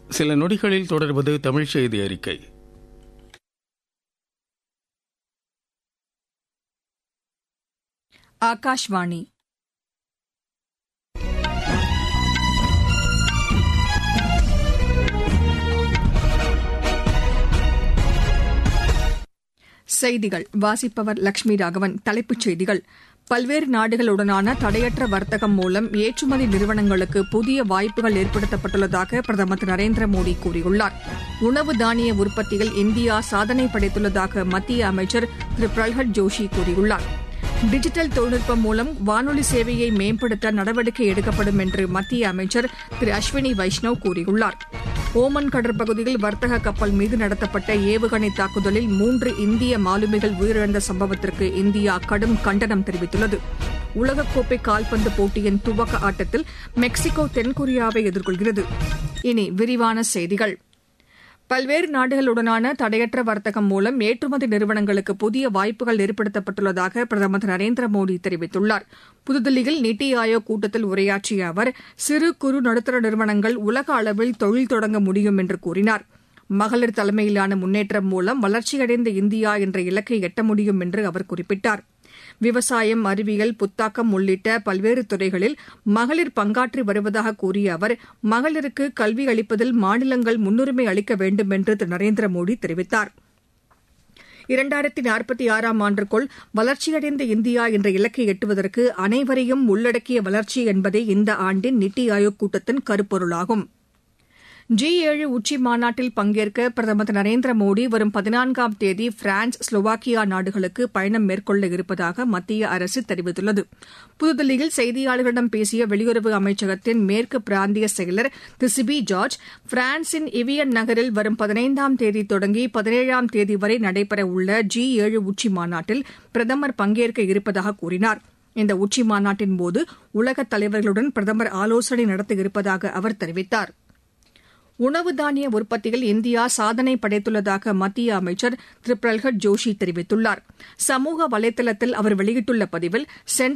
சில நொடிகளில் தொடர்வது தமிழ் செய்தி அறிக்கை ஆகாஷ்வாணி செய்திகள் வாசிப்பவர் லட்சுமி ராகவன் தலைப்புச் செய்திகள் பல்வேறு நாடுகளுடனான தடையற்ற வர்த்தகம் மூலம் ஏற்றுமதி நிறுவனங்களுக்கு புதிய வாய்ப்புகள் ஏற்படுத்தப்பட்டுள்ளதாக பிரதமர் திரு நரேந்திர மோடி கூறியுள்ளார் உணவு தானிய உற்பத்தியில் இந்தியா சாதனை படைத்துள்ளதாக மத்திய அமைச்சர் திரு பிரல்ஹத் ஜோஷி கூறியுள்ளார் டிஜிட்டல் தொழில்நுட்பம் மூலம் வானொலி சேவையை மேம்படுத்த நடவடிக்கை எடுக்கப்படும் என்று மத்திய அமைச்சர் திரு அஸ்வினி வைஷ்ணவ் கூறியுள்ளார் ஓமன் கடற்பகுதியில் வர்த்தக கப்பல் மீது நடத்தப்பட்ட ஏவுகணை தாக்குதலில் மூன்று இந்திய மாலுமிகள் உயிரிழந்த சம்பவத்திற்கு இந்தியா கடும் கண்டனம் தெரிவித்துள்ளது உலகக்கோப்பை கால்பந்து போட்டியின் துவக்க ஆட்டத்தில் மெக்சிகோ தென்கொரியாவை எதிர்கொள்கிறது இனி விரிவான செய்திகள் பல்வேறு நாடுகளுடனான தடையற்ற வர்த்தகம் மூலம் ஏற்றுமதி நிறுவனங்களுக்கு புதிய வாய்ப்புகள் ஏற்படுத்தப்பட்டுள்ளதாக பிரதமர் திரு நரேந்திர மோடி தெரிவித்துள்ளார் புதுதில்லியில் நித்தி ஆயோக் கூட்டத்தில் உரையாற்றிய அவர் சிறு குறு நடுத்தர நிறுவனங்கள் உலக அளவில் தொழில் தொடங்க முடியும் என்று கூறினார் மகளிர் தலைமையிலான முன்னேற்றம் மூலம் வளர்ச்சியடைந்த இந்தியா என்ற இலக்கை எட்ட முடியும் என்று அவர் குறிப்பிட்டார் விவசாயம் அறிவியல் புத்தாக்கம் உள்ளிட்ட பல்வேறு துறைகளில் மகளிர் பங்காற்றி வருவதாக கூறிய அவர் மகளிருக்கு கல்வி அளிப்பதில் மாநிலங்கள் முன்னுரிமை அளிக்க வேண்டும் என்று திரு நரேந்திர மோடி தெரிவித்தார் இரண்டாயிரத்தி நாற்பத்தி ஆறாம் ஆண்டுக்குள் வளர்ச்சியடைந்த இந்தியா என்ற இலக்கை எட்டுவதற்கு அனைவரையும் உள்ளடக்கிய வளர்ச்சி என்பதே இந்த ஆண்டின் நித்தி ஆயோக் கூட்டத்தின் கருப்பொருளாகும் ஜி ஏழு உச்சி மாநாட்டில் பங்கேற்க பிரதமர் திரு நரேந்திர மோடி வரும் பதினான்காம் தேதி பிரான்ஸ் ஸ்லோவாக்கியா நாடுகளுக்கு பயணம் மேற்கொள்ள இருப்பதாக மத்திய அரசு தெரிவித்துள்ளது புதுதில்லியில் செய்தியாளர்களிடம் பேசிய வெளியுறவு அமைச்சகத்தின் மேற்கு பிராந்திய செயலர் திரு சிபி ஜார்ஜ் பிரான்சின் இவியன் நகரில் வரும் பதினைந்தாம் தேதி தொடங்கி பதினேழாம் தேதி வரை நடைபெறவுள்ள ஜி ஏழு உச்சி மாநாட்டில் பிரதமர் பங்கேற்க இருப்பதாக கூறினார் இந்த உச்சி மாநாட்டின்போது உலகத் தலைவர்களுடன் பிரதமர் ஆலோசனை நடத்த இருப்பதாக அவர் தெரிவித்தாா் உணவு தானிய உற்பத்தியில் இந்தியா சாதனை படைத்துள்ளதாக மத்திய அமைச்சர் திரு பிரல்ஹத் ஜோஷி தெரிவித்துள்ளார் சமூக வலைதளத்தில் அவர் வெளியிட்டுள்ள பதிவில் சென்ற